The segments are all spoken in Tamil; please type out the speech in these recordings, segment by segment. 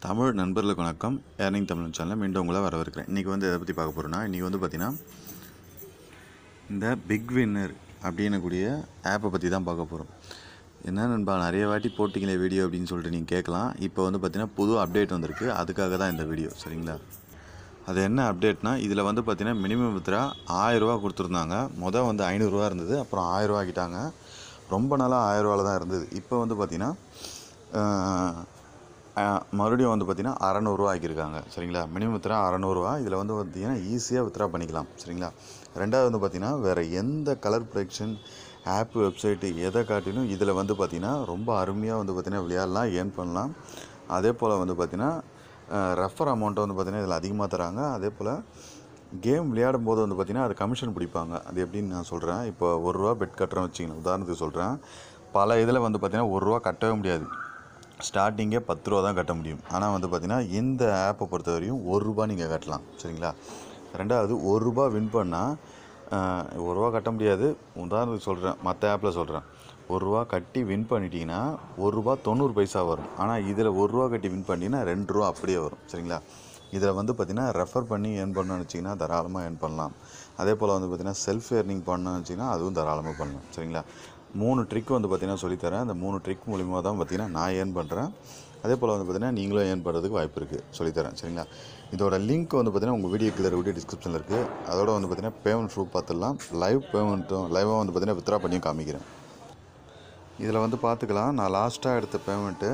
தமிழ் நண்பர்களுக்கு வணக்கம் ஏர்னிங் தமிழ் சேனலில் மீண்டும் உங்களை வரவேற்கிறேன் இன்றைக்கி வந்து எதை பற்றி பார்க்க போகிறோன்னா இன்றைக்கி வந்து பார்த்திங்கன்னா இந்த பிக் வின்னர் அப்படின்னக்கூடிய ஆப்பை பற்றி தான் பார்க்க போகிறோம் என்ன நண்பா நிறைய வாட்டி போட்டிங்களே வீடியோ அப்படின்னு சொல்லிட்டு நீங்கள் கேட்கலாம் இப்போ வந்து பார்த்திங்கன்னா புது அப்டேட் வந்திருக்கு அதுக்காக தான் இந்த வீடியோ சரிங்களா அது என்ன அப்டேட்னா இதில் வந்து பார்த்திங்கன்னா மினிமம் வித்ரா ஆயிரரூவா கொடுத்துருந்தாங்க மொதல் வந்து ஐநூறுரூவா இருந்தது அப்புறம் ஆயிரரூவா ஆக்கிட்டாங்க ரொம்ப நாளாக ஆயிரரூவாவில் தான் இருந்தது இப்போ வந்து பார்த்திங்கன்னா ஆஹ், ஆஹ், மறுபடியும் வந்து பார்த்திங்கன்னா அறநூறுவா ஆக்கியிருக்காங்க சரிங்களா மினிமம் வித்ரா அறநூறுவா இதில் வந்து பார்த்திங்கன்னா ஈஸியாக வித்ரா பண்ணிக்கலாம் சரிங்களா ரெண்டாவது வந்து பார்த்திங்கன்னா வேறு எந்த கலர் ப்ரொடக்ஷன் ஆப் வெப்சைட்டு எதை காட்டிலும் இதில் வந்து பார்த்திங்கன்னா ரொம்ப அருமையாக வந்து பார்த்திங்கன்னா விளையாடலாம் ஏர்ன் பண்ணலாம் அதே போல் வந்து பார்த்திங்கன்னா ரெஃபர் அமௌண்ட்டை வந்து பார்த்திங்கன்னா இதில் அதிகமாக தராங்க அதே போல் கேம் விளையாடும் போது வந்து பார்த்திங்கன்னா அது கமிஷன் பிடிப்பாங்க அது எப்படின்னு நான் சொல்கிறேன் இப்போ ஒரு ரூபா பெட் கட்டுறேன் வச்சிங்கன்னா உதாரணத்துக்கு சொல்கிறேன் பல இதில் வந்து பார்த்திங்கன்னா ஒரு ரூபா கட்டவே முடியாது ஸ்டார்டிங்கே பத்து ரூபா தான் கட்ட முடியும் ஆனால் வந்து பார்த்திங்கன்னா இந்த ஆப்பை பொறுத்த வரையும் ஒரு ரூபா நீங்கள் கட்டலாம் சரிங்களா ரெண்டாவது ஒரு ரூபா வின் பண்ணால் ஒரு ரூபா கட்ட முடியாது உதாரணத்துக்கு சொல்கிறேன் மற்ற ஆப்பில் சொல்கிறேன் ஒரு ரூபா கட்டி வின் பண்ணிட்டீங்கன்னா ஒரு ரூபா தொண்ணூறு பைசா வரும் ஆனால் இதில் ஒரு ரூபா கட்டி வின் பண்ணிட்டீங்கன்னா ரெண்டு ரூபா அப்படியே வரும் சரிங்களா இதில் வந்து பார்த்திங்கன்னா ரெஃபர் பண்ணி ஏர்ன் பண்ணணும்னு வச்சிங்கன்னா தாராளமாக ஏர்ன் பண்ணலாம் அதே போல் வந்து பார்த்திங்கன்னா செல்ஃப் ஏர்னிங் பண்ணணும்னு வச்சிங்கன்னா அதுவும் தாராளமாக பண்ணலாம் சரிங்களா மூணு ட்ரிக் வந்து பார்த்திங்கன்னா சொல்லித்தரேன் அந்த மூணு ட்ரிக் மூலிமா தான் பார்த்திங்கன்னா நான் ஏர்ன் பண்ணுறேன் அதே போல் வந்து பார்த்திங்கன்னா நீங்களும் ஏர்ன் பண்ணுறதுக்கு வாய்ப்பு இருக்குது சொல்லித்தரேன் சரிங்களா இதோட லிங்க் வந்து பார்த்திங்கன்னா உங்கள் வீடியோ கீழே வீடியோ டிஸ்கிரிப்ஷனில் இருக்குது அதோட வந்து பார்த்திங்கன்னா பேமெண்ட் ப்ரூஃப் பார்த்துடலாம் லைவ் பேமெண்ட்டும் லைவாக வந்து பார்த்திங்கன்னா வித்ரா பண்ணியும் காமிக்கிறேன் இதில் வந்து பார்த்துக்கலாம் நான் லாஸ்ட்டாக எடுத்த பேமெண்ட்டு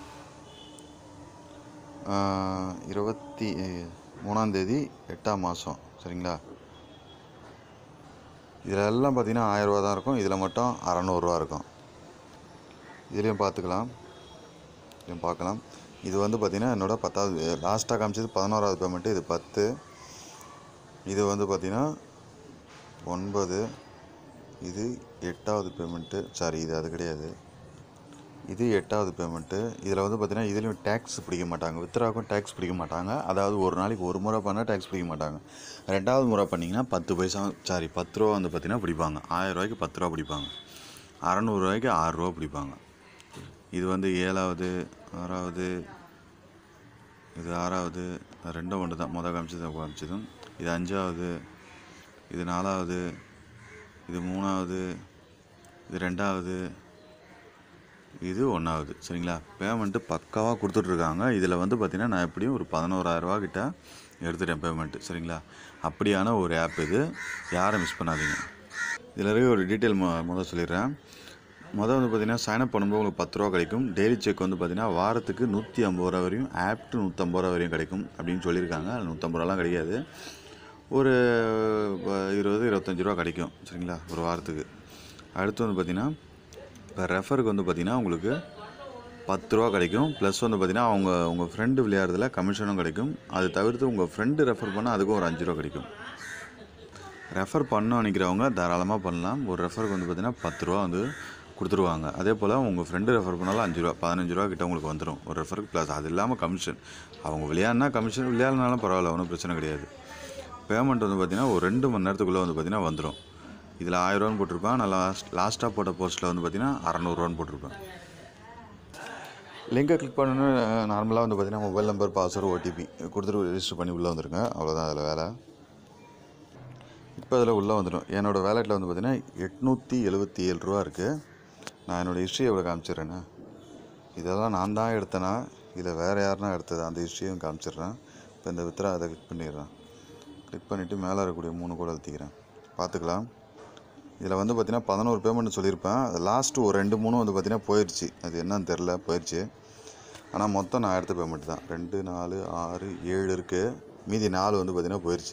இருபத்தி மூணாந்தேதி எட்டாம் மாதம் சரிங்களா இதில் எல்லாம் பார்த்தீங்கன்னா ஆயிரரூவா தான் இருக்கும் இதில் மட்டும் அறநூறுவா இருக்கும் இதுலேயும் பார்த்துக்கலாம் இதுலையும் பார்க்கலாம் இது வந்து பார்த்திங்கன்னா என்னோட பத்தாவது லாஸ்ட்டாக காமிச்சது பதினோராவது பேமெண்ட்டு இது பத்து இது வந்து பார்த்திங்கன்னா ஒன்பது இது எட்டாவது பேமெண்ட்டு சாரி இது அது கிடையாது இது எட்டாவது பேமெண்ட்டு இதில் வந்து பார்த்திங்கன்னா இதுலேயும் டேக்ஸ் பிடிக்க மாட்டாங்க வித்ராக்கும் டேக்ஸ் பிடிக்க மாட்டாங்க அதாவது ஒரு நாளைக்கு ஒரு முறை பண்ணால் டேக்ஸ் பிடிக்க மாட்டாங்க ரெண்டாவது முறை பண்ணிங்கன்னா பத்து பைசா சாரி பத்து ரூபா வந்து பார்த்திங்கன்னா பிடிப்பாங்க ஆயிரம் ரூபாய்க்கு பத்து ரூபா பிடிப்பாங்க அறநூறுவாய்க்கு ஆறுரூவா பிடிப்பாங்க இது வந்து ஏழாவது ஆறாவது இது ஆறாவது ரெண்டும் ஒன்று தான் மொதல் காமிச்சது காமிச்சதும் இது அஞ்சாவது இது நாலாவது இது மூணாவது இது ரெண்டாவது இது ஒன்றாவது சரிங்களா பேமெண்ட்டு பக்காவாக கொடுத்துட்ருக்காங்க இதில் வந்து பார்த்திங்கன்னா நான் எப்படியும் ஒரு பதினோராயிரரூவா கிட்ட எடுத்துட்டேன் பேமெண்ட்டு சரிங்களா அப்படியான ஒரு ஆப் இது யாரும் மிஸ் பண்ணாதீங்க இதில் இருக்க ஒரு டீட்டெயில் மொ முதல் சொல்லிடுறேன் முதல் வந்து பார்த்திங்கன்னா சைனப் பண்ணும்போது உங்களுக்கு பத்து ரூபா கிடைக்கும் டெய்லி செக் வந்து பார்த்திங்கன்னா வாரத்துக்கு நூற்றி ஐம்பது ரூபா வரையும் ஆப் டு நூற்றம்பது ரூபா வரையும் கிடைக்கும் அப்படின்னு சொல்லியிருக்காங்க அது நூற்றம்பது ரூபாலாம் கிடைக்காது ஒரு ப- இருபது இருபத்தஞ்சி ரூபா கிடைக்கும் சரிங்களா ஒரு வாரத்துக்கு அடுத்து வந்து பார்த்திங்கன்னா இப்போ ரெஃபருக்கு வந்து பார்த்திங்கன்னா உங்களுக்கு பத்து ரூபா கிடைக்கும் ப்ளஸ் வந்து பார்த்திங்கன்னா அவங்க உங்கள் ஃப்ரெண்டு விளையாடுறதுல கமிஷனும் கிடைக்கும் அது தவிர்த்து உங்கள் ஃப்ரெண்டு ரெஃபர் பண்ணால் அதுக்கும் ஒரு அஞ்சு ரூபா கிடைக்கும் ரெஃபர் பண்ண நினைக்கிறவங்க தாராளமாக பண்ணலாம் ஒரு ரெஃபருக்கு வந்து பார்த்திங்கன்னா பத்து ரூபா வந்து கொடுத்துருவாங்க அதே போல் உங்கள் ஃப்ரெண்டு ரெஃபர் பண்ணாலும் அஞ்சு ரூபா பதினஞ்சு ரூபா கிட்ட உங்களுக்கு வந்துடும் ஒரு ரெஃபருக்கு ப்ளஸ் அது இல்லாமல் கமிஷன் அவங்க விளையாடினா கமிஷன் விளையாடினாலும் பரவாயில்ல ஒன்றும் பிரச்சனை கிடையாது பேமெண்ட் வந்து பார்த்திங்கன்னா ஒரு ரெண்டு மணி நேரத்துக்குள்ளே வந்து பார்த்திங்கன்னா வந்துடும் இதில் ஆயிரரூவான்னு போட்டிருப்பேன் நான் லாஸ்ட் லாஸ்ட்டாக போட்ட போஸ்ட்டில் வந்து பார்த்திங்கன்னா அறநூறுவான்னு போட்டிருப்பேன் லிங்கை கிளிக் பண்ணணும் நார்மலாக வந்து பார்த்திங்கன்னா மொபைல் நம்பர் பாஸ்வேர்டு ஓடிபி கொடுத்துட்டு ரெஜிஸ்டர் பண்ணி உள்ளே வந்துருங்க அவ்வளோதான் அதில் வேலை இப்போ அதில் உள்ளே வந்துடும் என்னோடய வேலெட்டில் வந்து பார்த்திங்கன்னா எட்நூற்றி எழுபத்தி ஏழு ரூபா இருக்குது நான் என்னோடய ஹிஸ்ட்ரி எவ்வளோ காமிச்சிடுறேண்ணே இதெல்லாம் நான் தான் எடுத்தேனா இல்லை வேறு யாருனா எடுத்தது அந்த ஹிஸ்ட்ரியும் காமிச்சிடுறேன் இப்போ இந்த வித்ரா அதை கிளிக் பண்ணிடுறேன் கிளிக் பண்ணிவிட்டு மேலே இருக்கக்கூடிய மூணு கூட அழுத்திக்கிறேன் பார்த்துக்கலாம் இதில் வந்து பார்த்திங்கன்னா பதினோரு பேமெண்ட் சொல்லியிருப்பேன் அது லாஸ்ட்டு ஒரு ரெண்டு மூணு வந்து பார்த்திங்கன்னா போயிடுச்சு அது என்னன்னு தெரில போயிடுச்சு ஆனால் மொத்தம் நான் எடுத்த பேமெண்ட் தான் ரெண்டு நாலு ஆறு ஏழு இருக்குது மீதி நாலு வந்து பார்த்திங்கன்னா போயிடுச்சு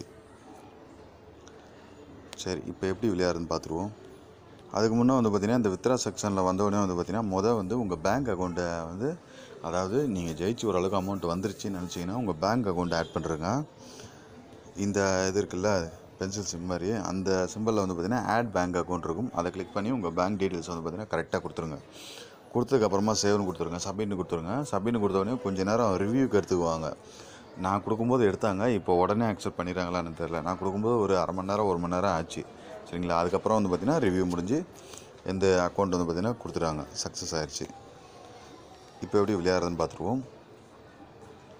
சரி இப்போ எப்படி விளையாடுறதுன்னு பார்த்துருவோம் அதுக்கு முன்னே வந்து பார்த்திங்கன்னா இந்த வித்ரா செக்ஷனில் வந்தோடனே வந்து பார்த்திங்கன்னா மொதல் வந்து உங்கள் பேங்க் அக்கௌண்ட்டை வந்து அதாவது நீங்கள் ஜெயிச்சு ஓரளவுக்கு அமௌண்ட் வந்துருச்சுன்னு நினச்சிங்கன்னா உங்கள் பேங்க் அக்கௌண்ட் ஆட் பண்ணுறேங்க இந்த இது இருக்குல்ல பென்சில் சிம் மாதிரி அந்த சிம்பிளில் வந்து பார்த்திங்கன்னா ஆட் பேங்க் அக்கௌண்ட் இருக்கும் அதை கிளிக் பண்ணி உங்கள் பேங்க் டீட்டெயில்ஸ் வந்து பார்த்திங்கன்னா கரெக்டாக கொடுத்துருங்க கொடுத்ததுக்கப்புறமா சேவ்னு கொடுத்துருங்க சப்மிட்னு கொடுத்துருங்க சப்மிட்னு கொடுத்த உடனே கொஞ்சம் நேரம் ரிவ்யூக்கு எடுத்துக்குவாங்க நான் கொடுக்கும்போது எடுத்தாங்க இப்போ உடனே அக்செப்ட் பண்ணிடுறாங்களான்னு தெரில நான் கொடுக்கும்போது ஒரு அரை மணி நேரம் ஒரு மணி நேரம் ஆச்சு சரிங்களா அதுக்கப்புறம் வந்து பார்த்திங்கன்னா ரிவ்யூ முடிஞ்சு இந்த அக்கௌண்ட் வந்து பார்த்திங்கன்னா கொடுத்துட்டாங்க சக்ஸஸ் ஆயிடுச்சு இப்போ எப்படி விளையாடுறதுன்னு பார்த்துருவோம்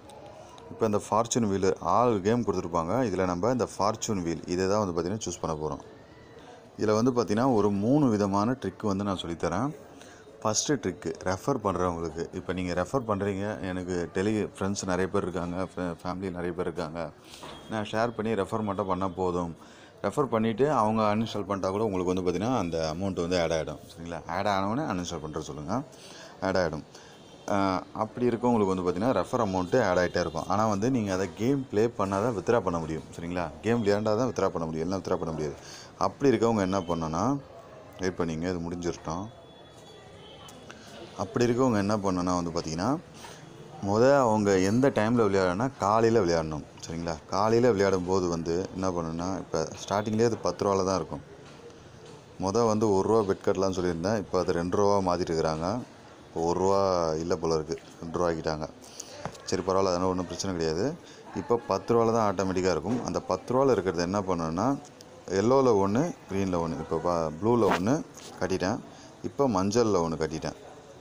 இப்போ இந்த ஃபார்ச்சூன் வீல் ஆல் கேம் கொடுத்துருப்பாங்க இதில் நம்ம இந்த ஃபார்ச்சூன் வீல் இதை தான் வந்து பார்த்திங்கன்னா சூஸ் பண்ண போகிறோம் இதில் வந்து பார்த்திங்கன்னா ஒரு மூணு விதமான ட்ரிக் வந்து நான் சொல்லித்தரேன் ஃபஸ்ட்டு ட்ரிக்கு ரெஃபர் பண்ணுறவங்களுக்கு இப்போ நீங்கள் ரெஃபர் பண்ணுறீங்க எனக்கு டெலி ஃப்ரெண்ட்ஸ் நிறைய பேர் இருக்காங்க ஃபேமிலி நிறைய பேர் இருக்காங்க நான் ஷேர் பண்ணி ரெஃபர் மட்டும் பண்ணால் போதும் ரெஃபர் பண்ணிவிட்டு அவங்க அன்இன்ஸ்டால் பண்ணிட்டா கூட உங்களுக்கு வந்து பார்த்திங்கன்னா அந்த அமௌண்ட் வந்து ஆட் ஆகிடும் சரிங்களா ஆட் ஆனவொடனே அன்இன்ஸ்டால் பண்ணுற சொல்லுங்கள் ஆட் ஆகிடும் ஆஹ் அப்படி இருக்கவங்களுக்கு வந்து பார்த்திங்கன்னா ரெஃபர் அமௌண்ட்டு ஆட் ஆகிட்டே இருக்கும் ஆனால் வந்து நீங்கள் அதை கேம் ப்ளே பண்ணால் தான் வித்ரா பண்ண முடியும் சரிங்களா கேம் விளையாண்டால் தான் வித்ரா பண்ண முடியும் எல்லாம் வித்ரா பண்ண முடியாது அப்படி இருக்கவங்க என்ன பண்ணணும்னா வெயிட் பண்ணிங்க இது முடிஞ்சிருட்டோம் அப்படி இருக்கவங்க என்ன பண்ணணும்னா வந்து பார்த்திங்கன்னா முத அவங்க எந்த டைமில் விளையாடணும்னா காலையில் விளையாடணும் சரிங்களா காலையில் விளையாடும் போது வந்து என்ன பண்ணணும்னா இப்போ ஸ்டார்டிங்லேயே அது பத்து ரூபாவில் தான் இருக்கும் மொதல் வந்து ஒரு ரூபா பெட் கட்டலாம்னு சொல்லியிருந்தேன் இப்போ அது ரெண்டு ரூபா மாற்றிட்டு இருக்கிறாங்க இப்போ ஒரு ரூபா இல்லை போல இருக்குது ரெண்டு ரூபா ஆக்கிட்டாங்க சரி பரவாயில்ல அதனால் ஒன்றும் பிரச்சனை கிடையாது இப்போ பத்து ரூபாவில் தான் ஆட்டோமேட்டிக்காக இருக்கும் அந்த பத்து ரூபாவில் இருக்கிறது என்ன பண்ணணும்னா எல்லோவில் ஒன்று க்ரீனில் ஒன்று இப்போ பா ப்ளூவில் ஒன்று கட்டிட்டேன் இப்போ மஞ்சளில் ஒன்று கட்டிட்டேன்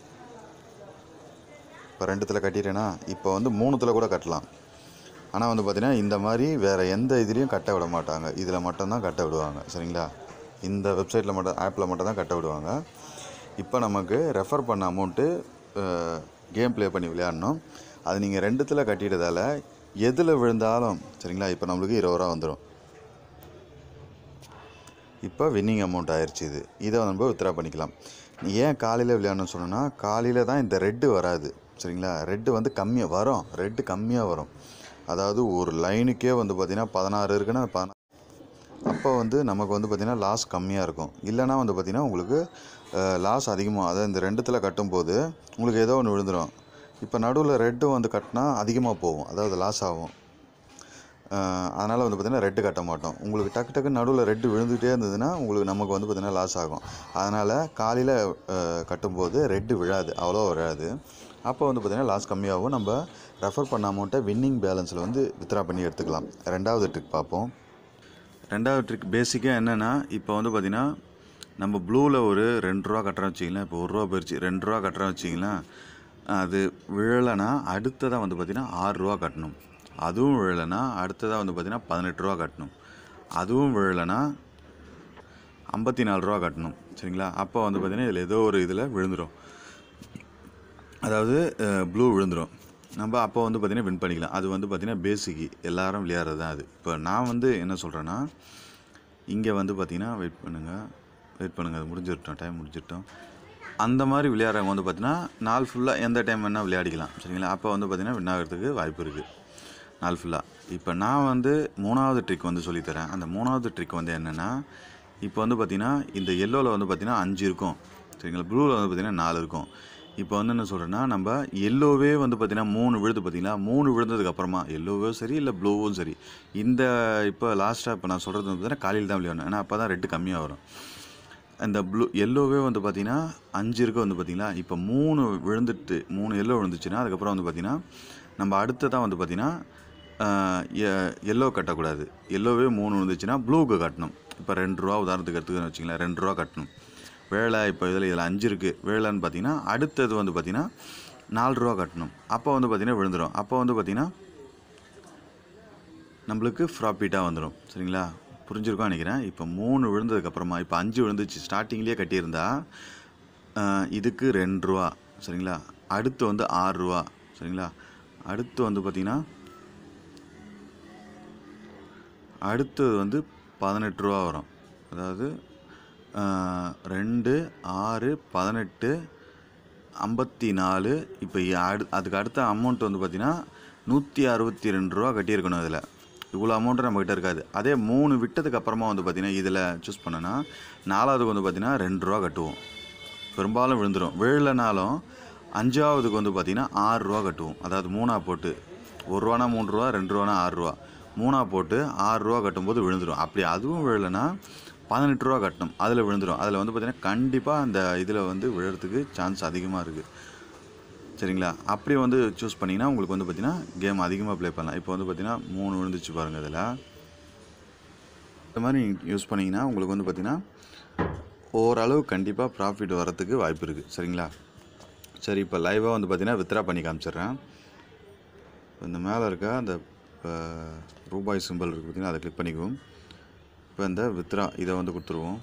இப்போ ரெண்டுத்தில் கட்டிட்டேன்னா இப்போ வந்து மூணுத்தில் கூட கட்டலாம் ஆனால் வந்து பார்த்திங்கன்னா இந்த மாதிரி வேறு எந்த இதுலேயும் கட்ட விட மாட்டாங்க இதில் மட்டும்தான் கட்ட விடுவாங்க சரிங்களா இந்த வெப்சைட்டில் மட்டும் ஆப்பில் மட்டும் தான் கட்ட விடுவாங்க இப்போ நமக்கு ரெஃபர் பண்ண அமௌண்ட்டு கேம் ப்ளே பண்ணி விளையாடணும் அது நீங்கள் ரெண்டுத்தில் கட்டிட்டதால எதில் விழுந்தாலும் சரிங்களா இப்போ நம்மளுக்கு இருபது ரூபா வந்துடும் இப்போ வின்னிங் அமௌண்ட் ஆயிடுச்சு இது இதை நம்ம வித்ரா பண்ணிக்கலாம் நீ ஏன் காலையில் விளையாடணும்னு சொன்னோன்னா காலையில் தான் இந்த ரெட்டு வராது சரிங்களா ரெட்டு வந்து கம்மியாக வரும் ரெட்டு கம்மியாக வரும் அதாவது ஒரு லைனுக்கே வந்து பார்த்திங்கன்னா பதினாறு இருக்குன்னா பதினா அப்போ வந்து நமக்கு வந்து பார்த்திங்கன்னா லாஸ் கம்மியாக இருக்கும் இல்லைனா வந்து பார்த்திங்கன்னா உங்களுக்கு லாஸ் அதிகமாக அதாவது இந்த ரெண்டுத்தில் கட்டும்போது உங்களுக்கு ஏதோ ஒன்று விழுந்துடும் இப்போ நடுவில் ரெட்டும் வந்து கட்டினா அதிகமாக போகும் அதாவது லாஸ் ஆகும் அதனால் வந்து பார்த்திங்கன்னா ரெட்டு கட்ட மாட்டோம் உங்களுக்கு டக்கு டக்கு நடுவில் ரெட்டு விழுந்துகிட்டே இருந்ததுன்னா உங்களுக்கு நமக்கு வந்து பார்த்திங்கன்னா லாஸ் ஆகும் அதனால் காலையில் கட்டும்போது ரெட்டு விழாது அவ்வளோ விழாது அப்போ வந்து பார்த்திங்கன்னா லாஸ் கம்மியாகும் நம்ம ரெஃபர் பண்ண அமௌண்ட்டை வின்னிங் பேலன்ஸில் வந்து வித்ரா பண்ணி எடுத்துக்கலாம் ரெண்டாவது ட்ரிக் பார்ப்போம் ரெண்டாவது ட்ரிக் பேசிக்காக என்னென்னா இப்போ வந்து பார்த்திங்கன்னா நம்ம ப்ளூவில் ஒரு ரெண்டு ரூபா கட்டுறோம் வச்சிங்களேன் இப்போ ஒரு ரூபா போயிடுச்சு ரெண்டு ரூபா கட்டுறோம் வச்சிங்களேன் அது விழலைன்னா அடுத்ததாக வந்து பார்த்திங்கன்னா ஆறு ரூபா கட்டணும் அதுவும் விழலைன்னா அடுத்ததாக வந்து பார்த்திங்கன்னா பதினெட்டு ரூபா கட்டணும் அதுவும் விழலைன்னா ஐம்பத்தி நாலு ரூபா கட்டணும் சரிங்களா அப்போ வந்து பார்த்திங்கன்னா இதில் ஏதோ ஒரு இதில் விழுந்துடும் அதாவது ப்ளூ விழுந்துடும் நம்ம அப்போ வந்து பார்த்திங்கன்னா வின் பண்ணிக்கலாம் அது வந்து பார்த்திங்கன்னா பேசிக்கு எல்லாரும் விளையாடுறது தான் அது இப்போ நான் வந்து என்ன சொல்கிறேன்னா இங்கே வந்து பார்த்திங்கன்னா வெயிட் பண்ணுங்கள் வெயிட் பண்ணுங்கள் அது முடிஞ்சிட்டோம் டைம் முடிஞ்சிட்டோம் அந்த மாதிரி விளையாடுறவங்க வந்து பார்த்திங்கன்னா நாள் ஃபுல்லாக எந்த டைம் வேணால் விளையாடிக்கலாம் சரிங்களா அப்போ வந்து பார்த்திங்கன்னா வின் ஆகிறதுக்கு வாய்ப்பு இருக்குது நாள் ஃபுல்லாக இப்போ நான் வந்து மூணாவது ட்ரிக் வந்து சொல்லித்தரேன் அந்த மூணாவது ட்ரிக் வந்து என்னென்னா இப்போ வந்து பார்த்திங்கன்னா இந்த எல்லோவில் வந்து பார்த்திங்கன்னா அஞ்சு இருக்கும் சரிங்களா ப்ளூவில் வந்து பார்த்திங்கன்னா நாலு இருக்கும் இப்போ வந்து என்ன சொல்கிறேன்னா நம்ம எல்லோவே வந்து பார்த்திங்கன்னா மூணு விழுது பார்த்திங்களா மூணு விழுந்ததுக்கு அப்புறமா எல்லோவோ சரி இல்லை ப்ளூவும் சரி இந்த இப்போ லாஸ்ட்டாக இப்போ நான் சொல்கிறது வந்து பார்த்திங்கன்னா காலையில் தான் விளையாடணும் ஏன்னா அப்போ தான் ரெட்டு கம்மியாக வரும் அந்த ப்ளூ எல்லோவே வந்து பார்த்திங்கன்னா அஞ்சு இருக்க வந்து பார்த்திங்களா இப்போ மூணு விழுந்துட்டு மூணு எல்லோ விழுந்துச்சுன்னா அதுக்கப்புறம் வந்து பார்த்திங்கன்னா நம்ம அடுத்ததான் வந்து பார்த்திங்கன்னா எல்லோ கட்டக்கூடாது எல்லோவே மூணு விழுந்துச்சுன்னா ப்ளூக்கு கட்டணும் இப்போ ரெண்டு ரூபா உதாரணத்துக்கு எடுத்துக்கன்னு வச்சிங்களேன் ரெண்டு ரூபா கட்டணும் வேலை இப்போ இதில் இதில் அஞ்சு இருக்குது வேலைன்னு பார்த்தீங்கன்னா அடுத்தது வந்து பார்த்திங்கன்னா நாலு ரூபா கட்டணும் அப்போ வந்து பார்த்திங்கன்னா விழுந்துடும் அப்போ வந்து பார்த்திங்கன்னா நம்மளுக்கு ப்ராஃபிட்டாக வந்துடும் சரிங்களா புரிஞ்சிருக்கோம் நினைக்கிறேன் இப்போ மூணு விழுந்ததுக்கப்புறமா இப்போ அஞ்சு விழுந்துச்சு ஸ்டார்டிங்லேயே கட்டியிருந்தா ஆஹ், இதுக்கு ரெண்டு ரூபா சரிங்களா அடுத்து வந்து ஆறு ரூபா சரிங்களா அடுத்து வந்து பார்த்திங்கன்னா அடுத்தது வந்து பதினெட்டு ரூபா வரும் அதாவது ஆஹ், ரெண்டு ஆறு பதினெட்டு ஐம்பத்தி நாலு இப்போ அடு அதுக்கு அடுத்த அமௌண்ட் வந்து பார்த்திங்கன்னா நூற்றி அறுபத்தி ரெண்டு ரூபா கட்டியிருக்கணும் இதில் இவ்வளோ அமௌண்ட்டு நம்மக்கிட்ட இருக்காது அதே மூணு விட்டதுக்கு அப்புறமா வந்து பார்த்திங்கன்னா இதில் சூஸ் பண்ணனா நாலாவதுக்கு வந்து பார்த்திங்கன்னா ரெண்டு ரூபா கட்டுவோம் பெரும்பாலும் விழுந்துடும் விழலைனாலும் அஞ்சாவதுக்கு வந்து பார்த்திங்கன்னா ஆறு ரூபா கட்டுவோம் அதாவது மூணா போட்டு ஒரு ரூபானா மூணு ரூபா ரெண்டு ரூபானா ஆறு ரூபா மூணா போட்டு ஆறு ரூபா கட்டும்போது விழுந்துடும் அப்படி அதுவும் விழலைன்னா பதினெட்டு ரூபா கட்டணும் அதில் விழுந்துடும் அதில் வந்து பார்த்திங்கன்னா கண்டிப்பாக அந்த இதில் வந்து விழுறதுக்கு சான்ஸ் அதிகமாக இருக்குது சரிங்களா அப்படி வந்து சூஸ் பண்ணிங்கன்னா உங்களுக்கு வந்து பார்த்திங்கன்னா கேம் அதிகமாக ப்ளே பண்ணலாம் இப்போ வந்து பார்த்திங்கன்னா மூணு விழுந்துச்சு பாருங்கள் இதில் இந்த மாதிரி யூஸ் பண்ணிங்கன்னா உங்களுக்கு வந்து பார்த்திங்கன்னா ஓரளவு கண்டிப்பாக ப்ராஃபிட் வரத்துக்கு வாய்ப்பு இருக்குது சரிங்களா சரி இப்போ லைவாக வந்து பார்த்திங்கன்னா வித்ரா பண்ணி காமிச்சிடுறேன் இந்த மேலே இருக்க அந்த அஹ், ரூபாய் சிம்பிள் இருக்குது பார்த்தீங்கன்னா அதை கிளிக் பண்ணிக்குவோம் இப்போ இந்த வித்ரா இதை வந்து கொடுத்துருவோம்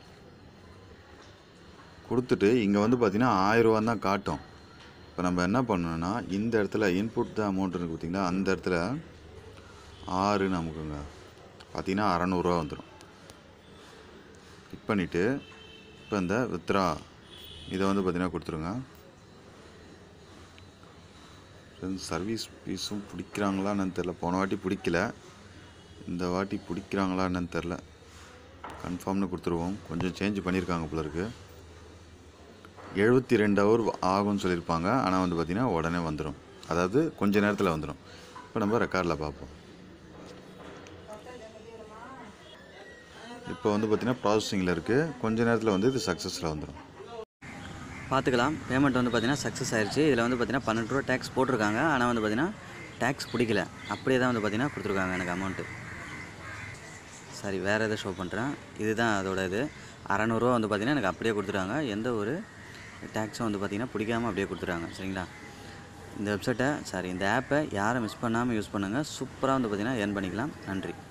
கொடுத்துட்டு இங்கே வந்து பார்த்தீங்கன்னா ஆயிரரூவா தான் காட்டும் இப்போ நம்ம என்ன பண்ணணும்னா இந்த இடத்துல இன்புட் த அமௌண்ட் இருக்குது பார்த்தீங்களா அந்த இடத்துல ஆறு நமக்குங்க பார்த்தீங்கன்னா அறநூறுவா வந்துடும் கிளிக் பண்ணிவிட்டு இப்போ இந்த வித்ரா இதை வந்து பார்த்தீங்கன்னா கொடுத்துருங்க சர்வீஸ் ஃபீஸும் பிடிக்கிறாங்களா என்னன்னு தெரில போன வாட்டி பிடிக்கல இந்த வாட்டி பிடிக்கிறாங்களா என்னன்னு தெரில கன்ஃபார்ம்னு கொடுத்துருவோம் கொஞ்சம் சேஞ்ச் பண்ணியிருக்காங்க போல இருக்கு எழுபத்தி ரெண்டு ஹவர் ஆகும்னு சொல்லியிருப்பாங்க ஆனால் வந்து பார்த்திங்கன்னா உடனே வந்துடும் அதாவது கொஞ்ச நேரத்தில் வந்துடும் இப்போ நம்ம ரெக்கார்டில் பார்ப்போம் இப்போ வந்து பார்த்திங்கன்னா ப்ராசஸிங்கில் இருக்குது கொஞ்ச நேரத்தில் வந்து இது சக்ஸஸில் வந்துடும் பார்த்துக்கலாம் பேமெண்ட் வந்து பார்த்தீங்கன்னா சக்ஸஸ் ஆயிடுச்சு இதில் வந்து பார்த்தீங்கன்னா பன்னெண்டு ரூபா டேக்ஸ் போட்டிருக்காங்க ஆனால் வந்து பார்த்தீங்கன்னா டேக்ஸ் பிடிக்கல அப்படியே தான் வந்து பார்த்தீங்கன்னா கொடுத்துருக்காங்க எனக்கு அமௌண்ட்டு சரி வேறு எதை ஷோ பண்ணுறேன் இதுதான் அதோட இது அறநூறுவா வந்து பார்த்தீங்கன்னா எனக்கு அப்படியே கொடுத்துட்டாங்க எந்த ஒரு டேக்ஸும் வந்து பார்த்தீங்கன்னா பிடிக்காம அப்படியே கொடுத்துட்டாங்க சரிங்களா இந்த வெப்சைட்டை சாரி இந்த ஆப்பை யாரும் மிஸ் பண்ணாமல் யூஸ் பண்ணுங்கள் சூப்பராக வந்து பார்த்தீங்கன்னா ஏர்ன் பண்ணிக்கலாம் நன்றி